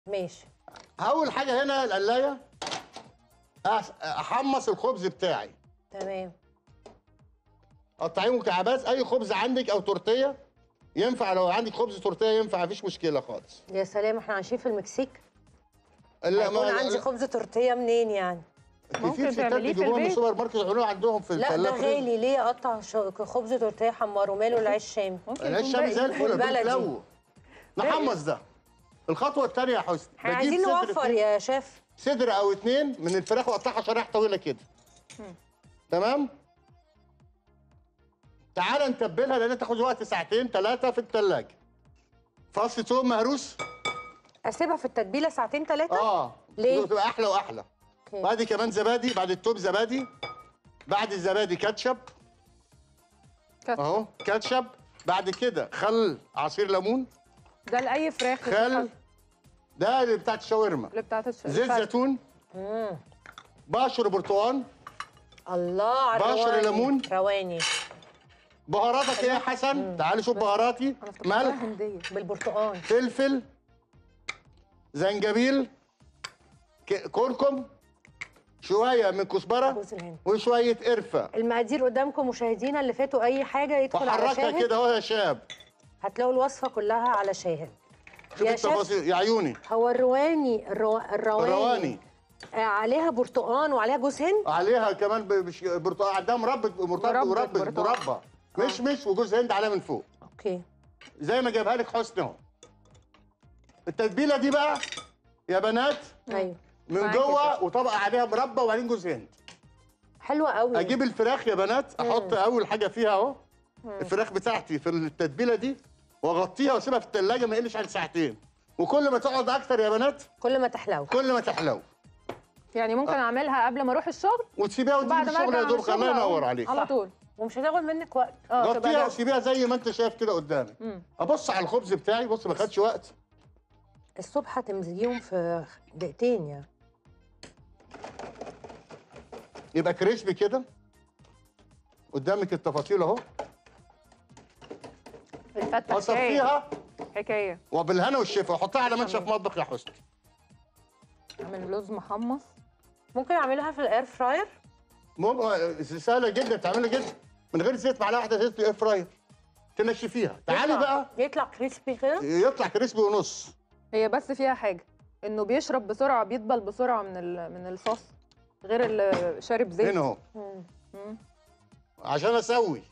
ماشي اول حاجه هنا القلايه أح- احمص الخبز بتاعي تمام قطعيه مكعبات اي خبز عندك او تورتيه ينفع لو عندك خبز تورتيه ينفع مفيش مشكله خالص يا سلام احنا عايشين في المكسيك لا هيكون عندي خبز تورتيه منين يعني في ممكن ستات تعمليه في بيجيبوها من البيت. السوبر ماركت يعملوها عندهم في لا ده الثلاجه غالي ليه اقطع شو- خبز تورتيه حمره ماله العيش الشامي ممكن العيش يكون الشامي زي باقي. الفل والبلدي. بلو نحمص ده الخطوه الثانيه يا حسني احنا بجيب عايزين صدر نوفر فيه- يا شيف صدر او اتنين من الفراخ واقطعها شرايح طويله كده تمام تعالى نتبلها لان تاخد وقت ساعتين ثلاثه في الثلاجه فص ثوم مهروس اسيبها في التتبيله ساعتين ثلاثه اه ليه؟ تبقى احلى واحلى أوكي. بعد كمان زبادي بعد التوم زبادي بعد الزبادي كاتشب كاتشب. اهو كاتشب بعد كده خل عصير ليمون ده لاي فراخ خل ده اللي بتاعت الشاورما اللي بتاعت الش- زيت الفرخ. زيتون مم. بشر برتقال الله على بشر الرواني. ليمون. رواني بهاراتك ايه يا حسن تعالي شوف بهاراتي انا افتكرتها ملح هنديه بالبرتقال فلفل زنجبيل ك- كركم شويه من كزبره جوز الهند وشويه قرفه المقادير قدامكم مشاهدينا اللي فاتوا اي حاجه يدخل على وحركها شاهد كده اهو يا شاب هتلاقوا الوصفه كلها على شاهد شوف يا شيف التفاصيل يا عيوني هو الرواني الرو... الرواني, الرواني آه عليها برتقان وعليها جوز هند عليها كمان ب- بش- برتقال عندها مربى مربى مربى مربى برتقال. مربى مشمش وجوز هند عليها من فوق اوكي زي ما جابها لك حسني اهو التتبيله دي بقى يا بنات ايوه من معاكي جوه وطبقه عليها مربى وبعدين جوز هند حلوه قوي اجيب الفراخ يا بنات احط اول حاجه فيها اهو الفراخ بتاعتي في التتبيله دي واغطيها واسيبها في الثلاجه ما يقلش عن ساعتين وكل ما تقعد اكتر يا بنات كل ما تحلو كل ما تحلو يعني ممكن اعملها قبل ما اروح الشغل وتسيبيها وتيجي وبعد ما الشغل ارجع يا من دوب الشغل الله ينور أقوم عليك على طول ومش هتاخد منك وقت اه تبقى غطيها جاهزة. وسيبيها زي ما انت شايف كده قدامك مم. ابص على الخبز بتاعي بص ما خدش وقت الصبح هتمزجيهم في دقيقتين يعني يبقى كريسبي كده قدامك التفاصيل اهو الفتة حكايه اصفيها حكايه وبالهنا والشفا واحطها على منشف مطبخ يا حسني اعمل لوز محمص ممكن اعملها في الاير فراير مم... سهله جدا تعملها جدا من غير زيت معلقه واحده زيت في الاير فراير تنشفيها تعالي يطلع- بقى يطلع كريسبي كده يطلع كريسبي ونص هي بس فيها حاجه انه بيشرب بسرعه بيدبل بسرعه من ال- من الصوص غير اللي شارب زيت هنا اهو مم. مم. عشان اسوي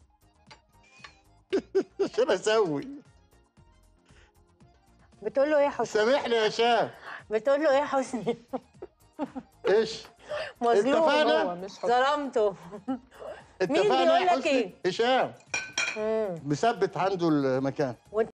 عشان اسوي بتقول له ايه يا حسني سامحني يا شاب بتقول له ايه يا حسني ايش مظلوم اتفقنا؟ هو مش حب. ظلمته اتفقنا بيقول يا لك حسني إيه؟ هشام مم. مثبت عنده المكان وانت